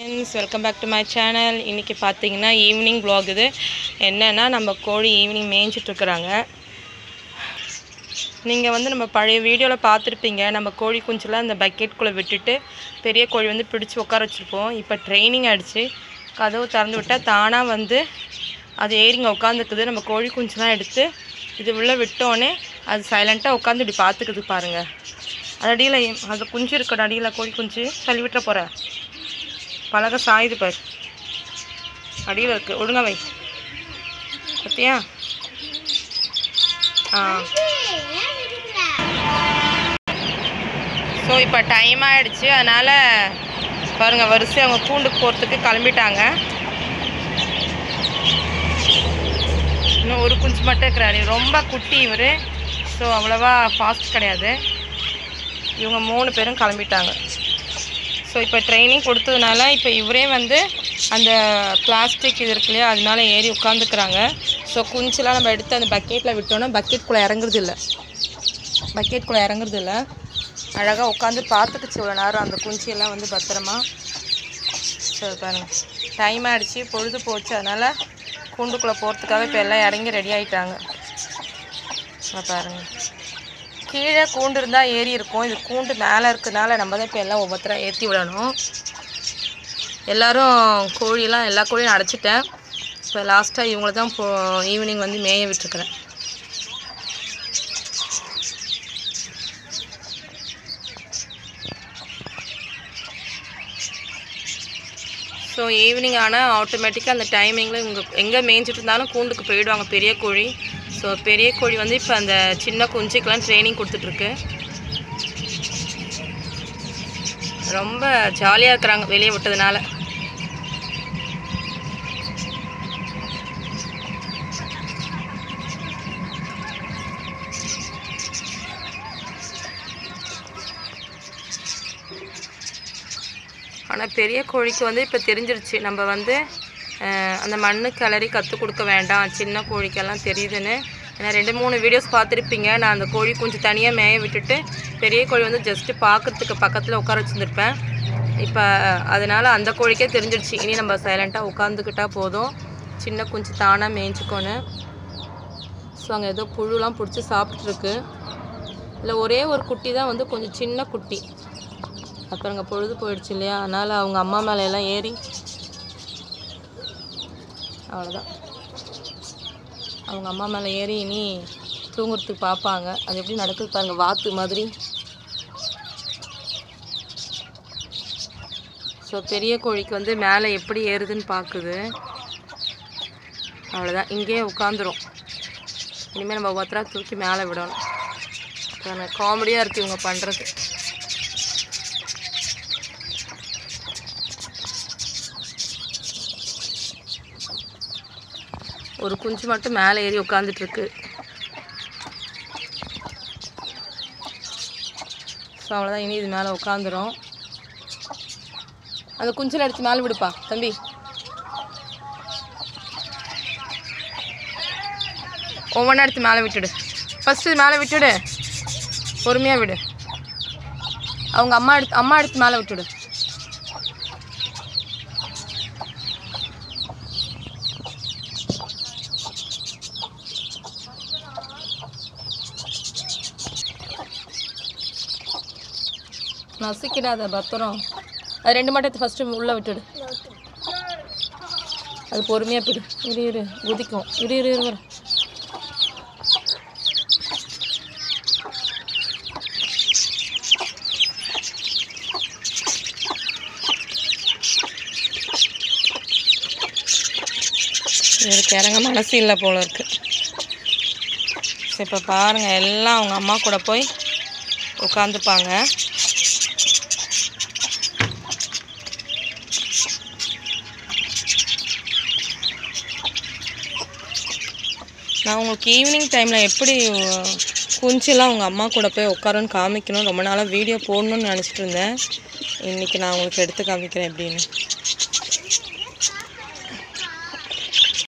friends welcome back to my channel இன்றைக்கி பார்த்தீங்கன்னா evening vlog இது என்னென்னா நம்ம கோழி ஈவினிங் மேய்ஞ்சிட்ருக்குறாங்க நீங்கள் வந்து நம்ம பழைய வீடியோவில் பார்த்துருப்பீங்க நம்ம கோழி குஞ்செலாம் இந்த பக்கெட்குள்ளே விட்டுட்டு பெரிய கோழி வந்து பிடிச்சி உட்கார வச்சுருப்போம் இப்போ ட்ரைனிங் ஆகிடுச்சு கதவு திறந்து விட்டால் தானாக வந்து அது ஏறிங்க உட்காந்துக்குது நம்ம கோழி குஞ்செலாம் எடுத்து இது உள்ளே விட்டோன்னே அது சைலண்ட்டாக உட்காந்து இப்படி பார்த்துக்குது பாருங்கள் அது அடியில் அது குஞ்சு இருக்கணும் அடியில் கோழி குஞ்சு தள்ளி விட்டுற போகிற பலகை சாயுது பாரு அடியில் இருக்குது ஒழுங்கா வை பத்தியா ஆ ஸோ இப்போ டைம் ஆகிடுச்சு அதனால் பாருங்கள் வரிசை அவங்க கூண்டுக்கு போகிறதுக்கு கிளம்பிட்டாங்க இன்னும் ஒரு குஞ்சு மட்டும் இருக்கிறாரு ரொம்ப குட்டி இவர் ஸோ அவ்வளோவா ஃபாஸ்ட் கிடையாது இவங்க மூணு பேரும் கிளம்பிட்டாங்க ஸோ இப்போ ட்ரைனிங் கொடுத்ததுனால இப்போ இவரே வந்து அந்த பிளாஸ்டிக் இது இருக்கு இல்லையா அது மேலே ஏறி உட்காந்துக்கிறாங்க ஸோ குஞ்செல்லாம் நம்ம எடுத்து அந்த பக்கெட்டில் விட்டோன்னா பக்கெட்குள்ளே இறங்குறது இல்லை பக்கெட்குள்ளே இறங்குறது இல்லை அழகாக உட்காந்து பார்த்துக்குச்சு இவ்வளோ நேரம் அந்த குஞ்சியெல்லாம் வந்து பத்திரமா ஸோ பாருங்க டைம் ஆகிடுச்சு பொழுது போச்சு அதனால் கூண்டுக்குள்ளே போகிறதுக்காக இப்போ எல்லாம் இறங்கி ரெடி ஆகிட்டாங்க பாருங்கள் கீழே கூண்டு இருந்தால் ஏறி இருக்கும் இது கூண்டு மேலே இருக்கிறதுனால நம்ம தான் இப்போ எல்லாம் ஒவ்வொருத்தராக ஏற்றி விடணும் எல்லோரும் கோழியெல்லாம் எல்லா கோழியும் அடைச்சிட்டேன் இப்போ லாஸ்ட்டாக இவங்கள தான் இப்போ ஈவினிங் வந்து மேய விட்டுருக்குறேன் ஸோ ஈவினிங் ஆனால் ஆட்டோமேட்டிக்காக அந்த டைமிங்கில் இவங்க எங்கே மேய்ஞ்சிட்டு இருந்தாலும் கூண்டுக்கு போயிடுவாங்க பெரிய கோழி ஸோ பெரிய கோழி வந்து இப்போ அந்த சின்ன குஞ்சுக்கெலாம் ட்ரைனிங் கொடுத்துட்ருக்கு ரொம்ப ஜாலியாக இருக்கிறாங்க வெளியே விட்டதுனால ஆனால் பெரிய கோழிக்கு வந்து இப்போ தெரிஞ்சிருச்சு நம்ம வந்து அஹ், அந்த மண்ணு கிளறி கற்றுக் கொடுக்க வேண்டாம் சின்ன கோழிக்கெல்லாம் தெரியுதுன்னு ஏன்னா ரெண்டு மூணு வீடியோஸ் பார்த்துருப்பீங்க நான் அந்த கோழி கொஞ்சம் தனியாக மேய விட்டுட்டு பெரிய கோழி வந்து ஜஸ்ட்டு பார்க்கறதுக்கு பக்கத்தில் உட்கார வச்சுருந்துருப்பேன் இப்போ அதனால் அந்த கோழிக்கே தெரிஞ்சிருச்சு இனி நம்ம சைலண்ட்டாக உட்காந்துக்கிட்டா போதும் சின்ன குஞ்சு தானாக மேய்ஞ்சிக்கோன்னு ஸோ அங்கே ஏதோ புழுலாம் பிடிச்சி சாப்பிட்ருக்கு இல்லை ஒரே ஒரு குட்டி தான் வந்து கொஞ்சம் சின்ன குட்டி அப்புறம் அங்கே பொழுது போயிடுச்சு இல்லையா அதனால் அவங்க அம்மா மேலே எல்லாம் ஏறி அவ்வளோதான் அவங்க அம்மா மேலே ஏறி இனி தூங்குறதுக்கு பார்ப்பாங்க அது எப்படி நடக்குது பாருங்க வாத்து மாதிரி ஸோ பெரிய கோழிக்கு வந்து மேலே எப்படி ஏறுதுன்னு பார்க்குது அவ்வளோதான் இங்கேயே உட்காந்துரும் இனிமேல் நம்ம ஒவ்வொருத்தரா தூக்கி மேலே விடணும் காமெடியாக இருக்குது இவங்க பண்ணுறது ஒரு குஞ்சு மட்டும் மேலே ஏறி உட்காந்துட்டு இருக்கு ஸோ அவ்வளோதான் இனி இது மேலே உட்காந்துரும் அந்த குஞ்சில் எடுத்து மேலே விடுப்பா தம்பி ஒவ்வொன்றா எடுத்து மேலே விட்டுடு ஃபஸ்ட்டு மேலே விட்டுடு பொறுமையாக விடு அவங்க அம்மா எடுத்து அம்மா எடுத்து மேலே விட்டுடு நசுக்கிடாத பத்திரம் அது ரெண்டு மட்டும் ஃபஸ்ட்டு உள்ளே விட்டுடு அது பொறுமையாக போயிடு இரு இரு குதிக்கும் இரு இரு இரு வர இவருக்கு இறங்க மனசு இல்லை போல இருக்கு சரி இப்போ பாருங்கள் எல்லாம் அவங்க அம்மா கூட போய் உட்காந்துப்பாங்க நான் உங்களுக்கு ஈவினிங் டைமில் எப்படி அஹ், குஞ்செல்லாம் அவங்க அம்மா கூட போய் உட்காருன்னு காமிக்கணும் ரொம்ப நாளாக வீடியோ போடணும்னு நினச்சிட்டு இருந்தேன் இன்றைக்கி நான் உங்களுக்கு எடுத்து காமிக்கிறேன் எப்படின்னு